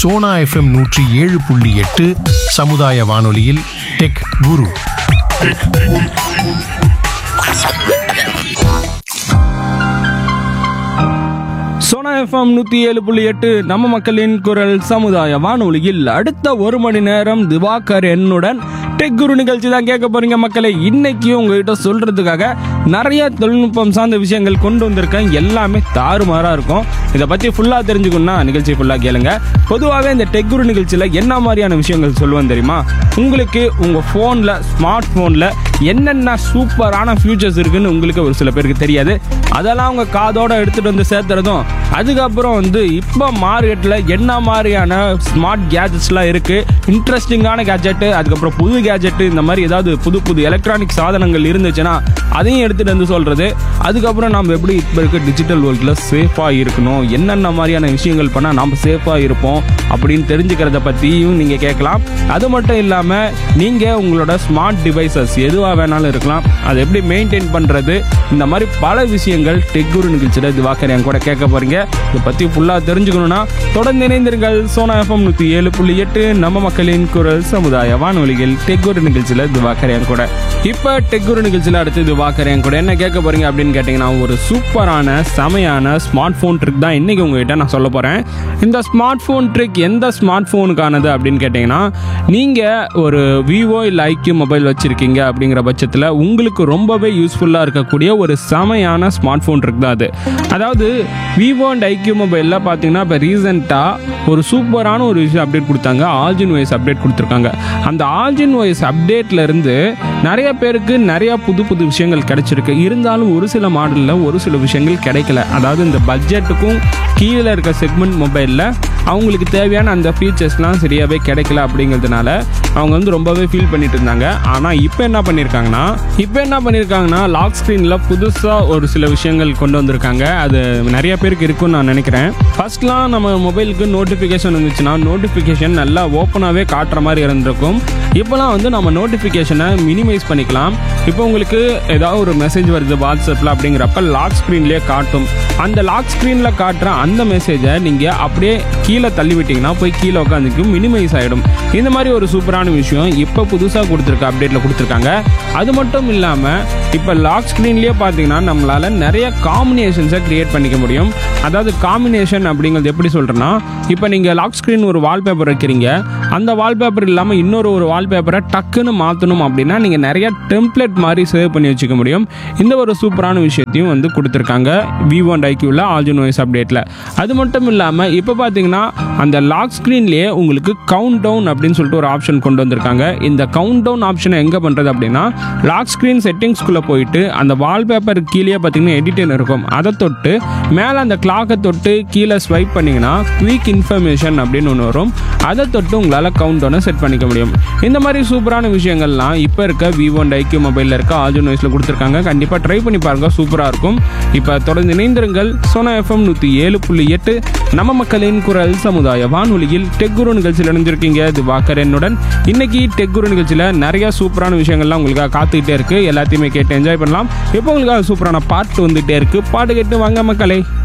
Sona FM நூற்றி ஏழு புள்ளி எட்டு சமுதாய வானொலியில் டெக் குரு சோனா எஃப்எம் நூற்றி ஏழு புள்ளி எட்டு நம்ம மக்களின் குரல் சமுதாய வானொலியில் அடுத்த ஒரு மணி நேரம் திவாகர் என்னுடன் டெக் குரு நிகழ்ச்சி தான் கேட்க போறீங்க மக்களை இன்னைக்கு உங்ககிட்ட சொல்றதுக்காக நிறைய தொழில்நுட்பம் சார்ந்த விஷயங்கள் கொண்டு வந்திருக்கேன் எல்லாமே தாறுமாறா இருக்கும் இதை பத்தி ஃபுல்லா தெரிஞ்சுக்கணும்னா நிகழ்ச்சி ஃபுல்லா கேளுங்க பொதுவாகவே இந்த டெக் குரு நிகழ்ச்சியில என்ன மாதிரியான விஷயங்கள் சொல்லுவேன் தெரியுமா உங்களுக்கு உங்க போன்ல ஸ்மார்ட் போன்ல என்னென்ன சூப்பரான ஃபியூச்சர்ஸ் இருக்குன்னு உங்களுக்கு ஒரு சில பேருக்கு தெரியாது அதெல்லாம் உங்க காதோட எடுத்துட்டு வந்து சேர்த்துறதும் அதுக்கப்புறம் வந்து இப்போ மார்க்கெட்டில் என்ன மாதிரியான ஸ்மார்ட் கேஜெட்ஸ்லாம் இருக்குது இன்ட்ரெஸ்டிங்கான கேஜெட்டு அதுக்கப்புறம் புது கேஜெட்டு இந்த மாதிரி ஏதாவது புது புது எலக்ட்ரானிக் சாதனங்கள் இருந்துச்சுன்னா அதையும் எடுத்துகிட்டு வந்து சொல்கிறது அதுக்கப்புறம் நம்ம எப்படி இப்போ இருக்க டிஜிட்டல் வேர்ல்டில் சேஃபாக இருக்கணும் என்னென்ன மாதிரியான விஷயங்கள் பண்ணால் நம்ம சேஃபாக இருப்போம் அப்படின்னு தெரிஞ்சுக்கிறத பற்றியும் நீங்கள் கேட்கலாம் அது மட்டும் இல்லாமல் நீங்கள் உங்களோட ஸ்மார்ட் டிவைசஸ் எதுவாக வேணாலும் இருக்கலாம் அதை எப்படி மெயின்டைன் பண்ணுறது இந்த மாதிரி பல விஷயங்கள் டெக்குரு நிகழ்ச்சியில் திவாகர் என் கூட கேட்க போறீங்க இதை பற்றி ஃபுல்லாக தெரிஞ்சுக்கணும்னா தொடர்ந்து இணைந்திருங்கள் சோனா எஃப்எம் நூற்றி ஏழு புள்ளி எட்டு நம்ம மக்களின் குரல் சமுதாய வானொலிகள் டெக்குரு நிகழ்ச்சியில் திவாகர் என் கூட இப்போ டெக்குரு நிகழ்ச்சியில் அடுத்து திவாகர் என் கூட என்ன கேட்க போறீங்க அப்படின்னு கேட்டிங்கன்னா ஒரு சூப்பரான செமையான ஸ்மார்ட் ஃபோன் ட்ரிக் தான் இன்னைக்கு உங்ககிட்ட நான் சொல்ல போகிறேன் இந்த ஸ்மார்ட் ஃபோன் ட்ரிக் எந்த ஸ்மார்ட் ஃபோனுக்கானது அப்படின்னு கேட்டிங்கன்னா நீங்கள் ஒரு விவோ இல்லை ஐக்யூ மொபைல் வச்சுருக்கீங்க அப்படிங்கிற பட்சத்தில் உங்களுக்கு ரொம்பவே யூஸ்ஃபுல்லாக இருக்கக்கூடிய ஒரு செமையான ஸ்மார்ட் ஃபோன் ட்ரிக் தான் அது அதாவது விவோ அண்ட் ஐக்யூ மொபைலில் பார்த்தீங்கன்னா இப்போ ரீசெண்டாக ஒரு சூப்பரான ஒரு விஷயம் அப்டேட் கொடுத்தாங்க ஆல்ஜின் வாய்ஸ் அப்டேட் கொடுத்துருக்காங்க அந்த ஆல்ஜின் வாய்ஸ் அப்டேட்ல இருந்து நிறைய பேருக்கு நிறைய புது புது விஷயங்கள் கிடைச்சிருக்கு இருந்தாலும் ஒரு சில மாடலில் ஒரு சில விஷயங்கள் கிடைக்கல அதாவது இந்த பட்ஜெட்டுக்கும் கீழே இருக்க செக்மெண்ட் மொபைலில் அவங்களுக்கு தேவையான அந்த ஃபீச்சர்ஸ்லாம் சரியாகவே கிடைக்கல அப்படிங்கிறதுனால அவங்க வந்து ரொம்பவே ஃபீல் பண்ணிட்டு இருந்தாங்க ஆனால் இப்போ என்ன பண்ணியிருக்காங்கன்னா இப்போ என்ன பண்ணியிருக்காங்கன்னா லாக் ஸ்க்ரீனில் புதுசாக ஒரு சில விஷயங்கள் கொண்டு வந்திருக்காங்க அது நிறைய பேருக்கு இருக்கும்னு நான் நினைக்கிறேன் ஃபர்ஸ்ட்லாம் நம்ம மொபைலுக்கு நோட்டிஃபிகேஷன் இருந்துச்சுன்னா நோட்டிஃபிகேஷன் நல்லா ஓப்பனாகவே காட்டுற மாதிரி இருந்திருக்கும் இப்போலாம் வந்து நம்ம நோட்டிஃபிகேஷனை மினிமைஸ் பண்ணிக்கலாம் இப்போ உங்களுக்கு ஏதாவது ஒரு மெசேஜ் வருது வாட்ஸ்அப்பில் அப்படிங்கிறப்ப லாக் ஸ்க்ரீன்லேயே காட்டும் அந்த லாக் ஸ்க்ரீனில் காட்டுற அந்த மெசேஜை நீங்கள் அப்படியே கீழே தள்ளி விட்டிங்கன்னா போய் கீழே உட்காந்துக்கும் மினிமைஸ் ஆகிடும் இந்த மாதிரி ஒரு சூப்பரான விஷயம் இப்போ புதுசாக கொடுத்துருக்க அப்டேட்டில் கொடுத்துருக்காங்க அது மட்டும் இல்லாமல் இப்போ லாக் ஸ்க்ரீன்லேயே பார்த்தீங்கன்னா நம்மளால் நிறைய காம்பினேஷன்ஸை க்ரியேட் பண்ணிக்க முடியும் அதாவது காம்பினேஷன் அப்படிங்கிறது எப்படி சொல்கிறேன்னா இப்போ நீங்கள் லாக் ஸ்க்ரீன் ஒரு வால்பேப்பர் வைக்கிறீங்க அந்த வால்பேப்பர் இல்லாமல் இன்னொரு ஒரு வால்பேப்பரை டக்குன்னு மாற்றணும் அப்படின்னா நீங்கள் நிறைய டெம்ப்ளேட் மாதிரி சேவ் பண்ணி வச்சுக்க முடியும் இந்த ஒரு சூப்பரான விஷயத்தையும் வந்து கொடுத்துருக்காங்க விவோ அண்ட் ஐக்யூவில் ஆல்ஜின் வாய்ஸ் அப்டேட்டில் அது மட்டும் இல்லாமல் இப்போ பார்த்தீங்கன்னா அந்த லாக் ஸ்க்ரீன்லேயே உங்களுக்கு கவுண்ட் டவுன் அப்படின்னு சொல்லிட்டு ஒரு ஆப்ஷன் கொண்டு வந்திருக்காங்க இந்த கவுண்ட் டவுன் ஆப்ஷனை எங்கே பண்ணுறது அப்படின்னா லாக் ஸ்க்ரீன் செட்டிங்ஸ்குள்ளே போயிட்டு அந்த வால்பேப்பர் கீழே பார்த்தீங்கன்னா எடிட்டிங் இருக்கும் அதை தொட்டு மேலே அந்த கிளாக்கை தொட்டு கீழே ஸ்வைப் பண்ணிங்கன்னா குயிக் இன்ஃபர்மேஷன் அப்படின்னு ஒன்று வரும் அதை தொட்டு உங்களால் கவுண்ட் டவுனை செட் பண்ணிக்க முடியும் இந்த மாதிரி சூப்பரான விஷயங்கள்லாம் இப்போ இருக்க விவோ அண்ட் ஐக்யூ மொபைலில் இருக்க ஆல்ஜன் வாய்ஸில் கொடுத்துருக்காங்க கண்டிப்பாக ட்ரை பண்ணி பாருங்க சூப்பராக இருக்கும் இப்போ தொடர்ந்து இணைந்திருங்கள் சோனா எஃப்எம் நூற்றி ஏழு புள்ளி எட்டு நம்ம மக்களின் குரல் சமுதாய வானொலியில் டெக்குரு நிகழ்ச்சியில் இணைஞ்சிருக்கீங்க இது வாக்கர் என்னுடன் இன்னைக்கு டெக்குரு நிகழ்ச்சியில் நிறைய சூப்பரான விஷயங்கள்லாம் உங்களுக்காக காத்துக்கிட்டே இருக்கு எல்லாத்தையுமே கேட்டு என்ஜாய் பண்ணலாம் இப்போ உங்களுக்காக சூப்பரான பாட்டு வந்துகிட்டே இருக்கு பாட்டு கேட்டு வாங்க மக்களே